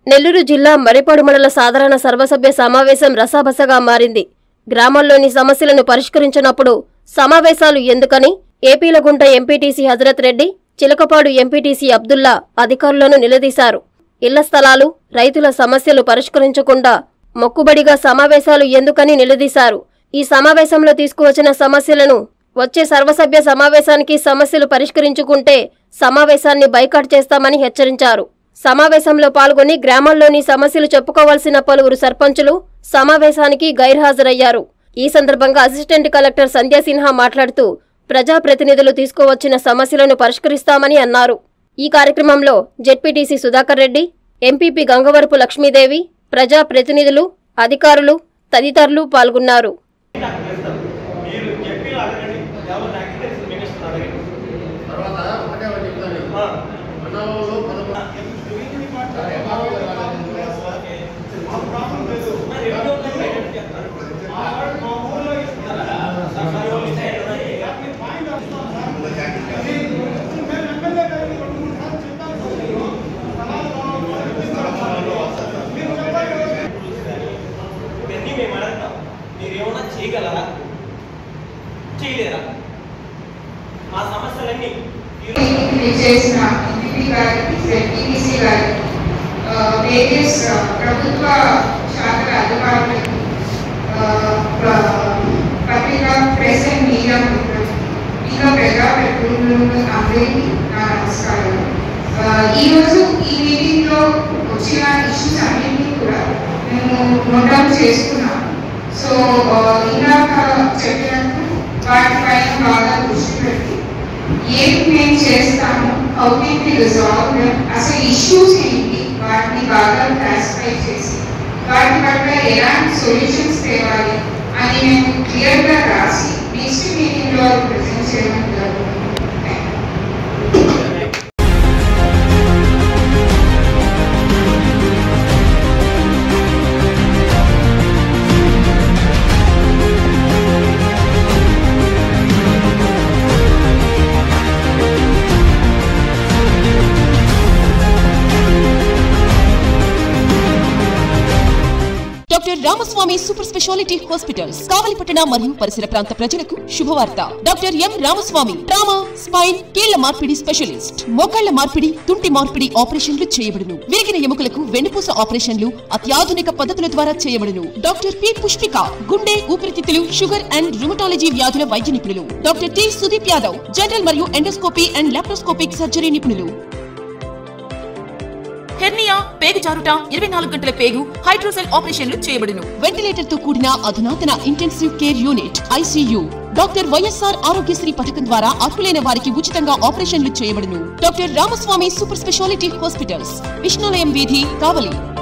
నెల్లూరు జిల్లా మరిపాడు మండల సాధారణ సర్వసభ్య సమావేశం రసాబసగా మారింది గ్రామాల్లోని సమస్యలను పరిష్కరించినప్పుడు సమావేశాలు ఎందుకని ఏపీలగుంట ఎంపీటీసీ హజరత్ రెడ్డి చిలకపాడు ఎంపీటీసీ అబ్దుల్లా అధికారులను నిలదీశారు ఇళ్ల స్థలాలు రైతుల సమస్యలు పరిష్కరించకుండా మొక్కుబడిగా సమావేశాలు ఎందుకని నిలదీశారు ఈ సమావేశంలో తీసుకువచ్చిన సమస్యలను వచ్చే సర్వసభ్య సమావేశానికి సమస్యలు పరిష్కరించుకుంటే సమావేశాన్ని బైకాట్ చేస్తామని హెచ్చరించారు సమావేశంలో పాల్గొని గ్రామాల్లోని సమస్యలు చెప్పుకోవాల్సిన పలువురు సర్పంచులు సమావేశానికి గైర్హాజరయ్యారు ఈ సందర్భంగా అసిస్టెంట్ కలెక్టర్ సంధ్యా సిన్హా మాట్లాడుతూ ప్రజాప్రతినిధులు తీసుకువచ్చిన సమస్యలను పరిష్కరిస్తామని అన్నారు ఈ కార్యక్రమంలో జెడ్పీటీసీ సుధాకర్ రెడ్డి ఎంపీపీ గంగవరపు లక్ష్మీదేవి ప్రజాప్రతినిధులు అధికారులు తదితరులు పాల్గొన్నారు మీరు చెప్పి అడగండి ఎవరు అగ్రికల్చర్ మినిస్టర్ అడగండి తర్వాత ఒకటే ఒకటి చెప్తాను ఆ. అన్నవరంలో పదకొండు మాకు ప్రాబ్లం లేదు. మరి ఎవరో ఒకరు బయటకు చెప్తారు. మా వాళ్ళు మా ఊళ్ళో ఇస్తున్నారా? సార్, సార్, వాళ్ళు ఇస్తారు కదా. అది పాయింట్ వస్తాం సార్. అది మేము ఎమ్మెల్యే గారికి రెండు మూడు సార్లు చెప్పాను సార్ నేను. స్థలాలు కావాలి, వాళ్ళకి ఇస్తాం. మీరు చెప్పాలి కదా. ఇవన్నీ మేము అడగతాం మీరు ఏమైనా చేయగలరా చేయలేరా మా సమస్యలన్నీ ఈరోజు చేసిన ఎంపీపీ గారికి జెడ్పీటీసీ గారికి వేరియస్ ప్రభుత్వ శాఖల అధికారులకి ఆ, ప్ర- పత్రికా ప్రెస్ అండ్ మీడియా మిత్రులు, ఇంకా ప్రజా ప్రతినిధులకు అందరికీ నా నమస్కారాలు ఆ, ఈరోజు ఈ మీటింగ్లో వచ్చిన ఇష్యూస్ అన్నింటినీ కూడా మేము నోట్ చేసుకున్నాం సో ఆ, ఇందాక చెప్పినట్టు వాటిపైన బాగా దృష్టి పెట్టి ఏం మేము చేస్తాము హౌ కెన్ వి రిజాల్వ్ అసలు ఇష్యూస్ ఏంటి వాటిని బాగా క్లాసిఫై చేసి వాటి పట్ల ఎలాంటి సొల్యూషన్స్ తేవాలి అని మేము క్లియర్గా రాసి నెక్స్ట్ మీటింగ్లో ప్రజెంట్ చేయడం జరుగుతుంది doctor Ramaswamy super speciality hospitals కావలిపట్టణ మరియు పరిసర ప్రాంత ప్రజలకు శుభవార్త doctor M Ramaswamy trauma spine కీళ్ల మార్పిడి స్పెషలిస్ట్ మోకాళ్ల మార్పిడి తుంటి మార్పిడి ఆపరేషన్లు చేయబడును విరిగిన ఎముకలకు వెన్నుపూస ఆపరేషన్లు అత్యాధునిక పద్ధతుల ద్వారా చేయబడును డాక్టర్ పి పుష్పిక గుండె ఊపిరితిత్తులు షుగర్ అండ్ రుమటాలజీ వ్యాధుల వైద్య నిపుణులు doctor T Sudeep Yadav general మరియు ఎండోస్కోపీ అండ్ లాప్రోస్కోపిక్ సర్జరీ నిపుణులు హెర్నియా పేగు జారుట ఇరవై నాలుగు గంటల పేగు హైడ్రోసెల్ ఆపరేషన్లు చేయబడును వెంటిలేటర్ తో కూడిన అధునాతన intensive care unit ICU doctor YSR Aarogyasri పథకం ద్వారా అర్హులైన వారికి ఉచితంగా ఆపరేషన్లు చేయబడును doctor Ramaswamy super speciality hospitals Vishnulayam వీధి కావలి